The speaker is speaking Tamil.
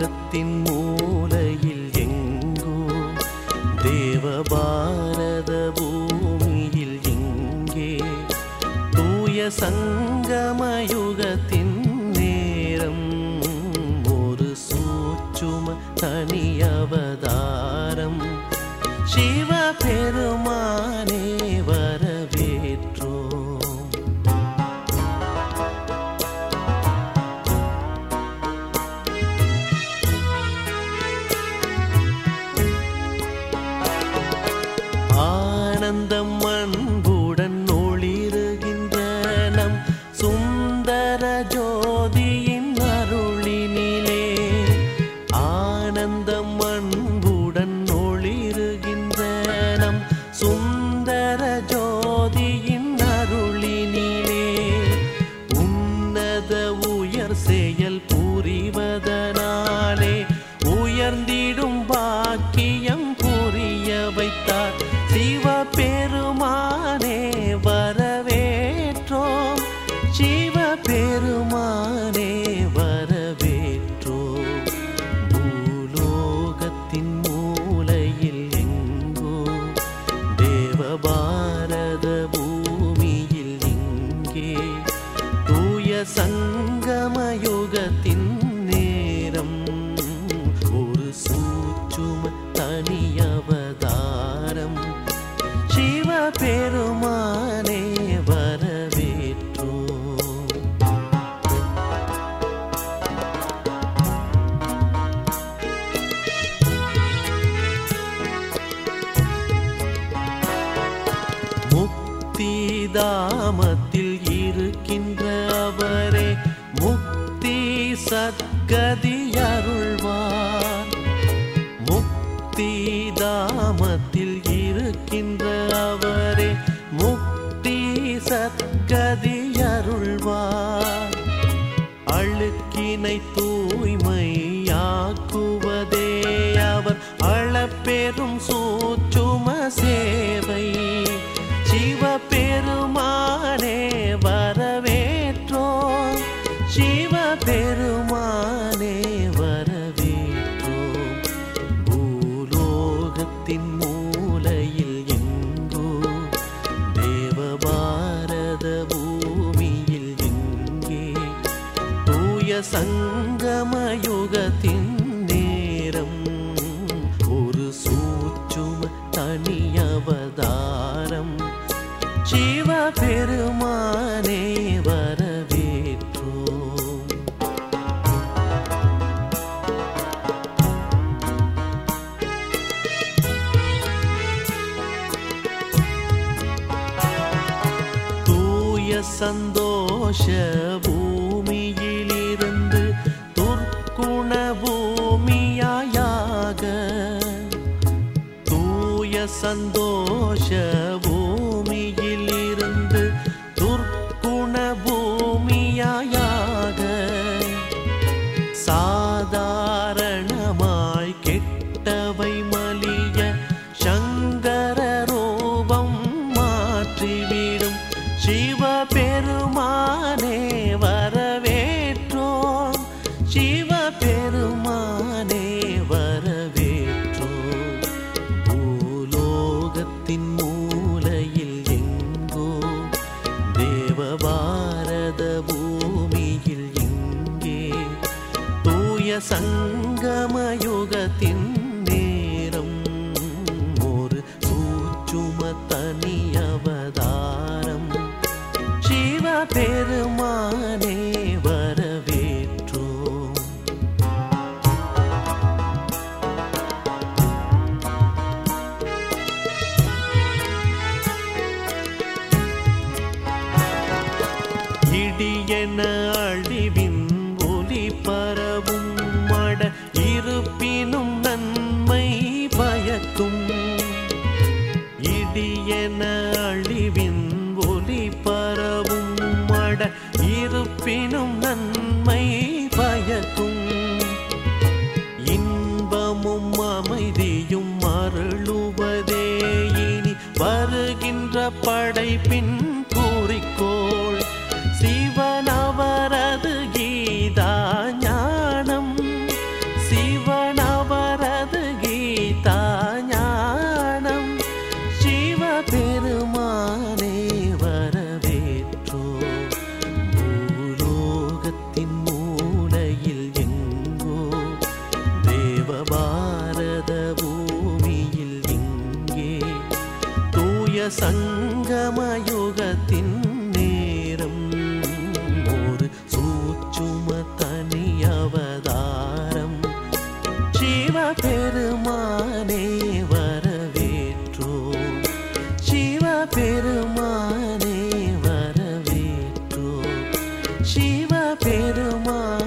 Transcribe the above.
பூலோகத்தின் மூலையில் எங்கோ தேவபாரத பூமியில் எங்கே தூய சங்கமயுகத்தின் நேரம் ஒரு சூச்சும தனி அவதாரம் சிவ பெருமானே வரவேற்றோம் ஆனந்தம் அன்புடன் ஒளிருகின்ற நம் சுந்தர ஜோதியின் அருளினிலே ஆனந்தம் அன்புடன் ஒளிருகின்ற நம் சுந்தர ஜோதியின் அருளினிலே உன்னத உயர் செயல் புரிவதனாலே உயர்ந்திடும் பாக்கியம் புரிய வைத்தார் சிவ பெருமானே வரவேற்றோம் சிவ பெருமானே வரவேற்றோம் பூலோகத்தின் மூலையில் எங்கோ தேவபாரத பூமியில் இங்கே தூய சங்கமயுகத்தின் நேரம் ஒரு சூச்சும தனி அவதாரம் சிவ பெருமானே வரவேற்றோம் முக்திதாமத்தில் இருக்கின்ற அவரே முக்தி சத்கதி அருள்வார் முக்திதாமத்தில் இருக்கின்ற அவரே முக்தி சத்கதி அருள்வார் அழுக்கினை தூய்மையாக்குவதே அவர் அளப்பெரும் சூச்சும சேவை சிவ பெருமானே வரவேற்றோம் சிவ பெருமானே வரவேற்றோம் பூலோகத்தின் மூலையில் எங்கோ தேவபாரத பூமியில் எங்கே தூய சங்கமயுகத்தின் நேரம் ஒரு சூச்சும தனி அவதாரம் சிவ பெருமானே வரவேற்றோம் தூய சந்தோஷ பூமியிலிருந்து துர்க்குண பூமியாயாக தூய சந்தோஷ பூமியிலிருந்து துர்க்குண பூமியாயாக சாதாரணமாய் கெட்டவை மலிய சங்கர ரூபம் மாற்றிவிடும் சிவ பெருமானே வரவேற்றோம் சிவ பெருமானே வரவேற்றோம் பூலோகத்தின் மூலையில் எங்கோ தேவபாரத பூமியில் எங்கே தூய சங்கமயுகத்தின் நேரம் ஒரு சூச்சும தனி அவதாரம் சிவ பெருமானே வரவேற்றோம் இடியென அழிவின் ஒலி பரவும் மட இருப்பினும் நன்மை பயக்கும் இடியென அழிவின் ஒலி பரவும் மட இருப்பினும் நன்மை பயக்கும் இன்பமும் அமைதியும் அருளுவதே இனி வருகின்ற படைப்பின் குறிக்கோள் சிவனவரது கீதா ஞானம் சங்கமயுகத்தின் நேரம் ஒரு சூச்சும தனி அவதாரம் சிவபெருமானே வரவேற்றோ சிவபெருமானே வரவேற்றோ சிவபெருமானே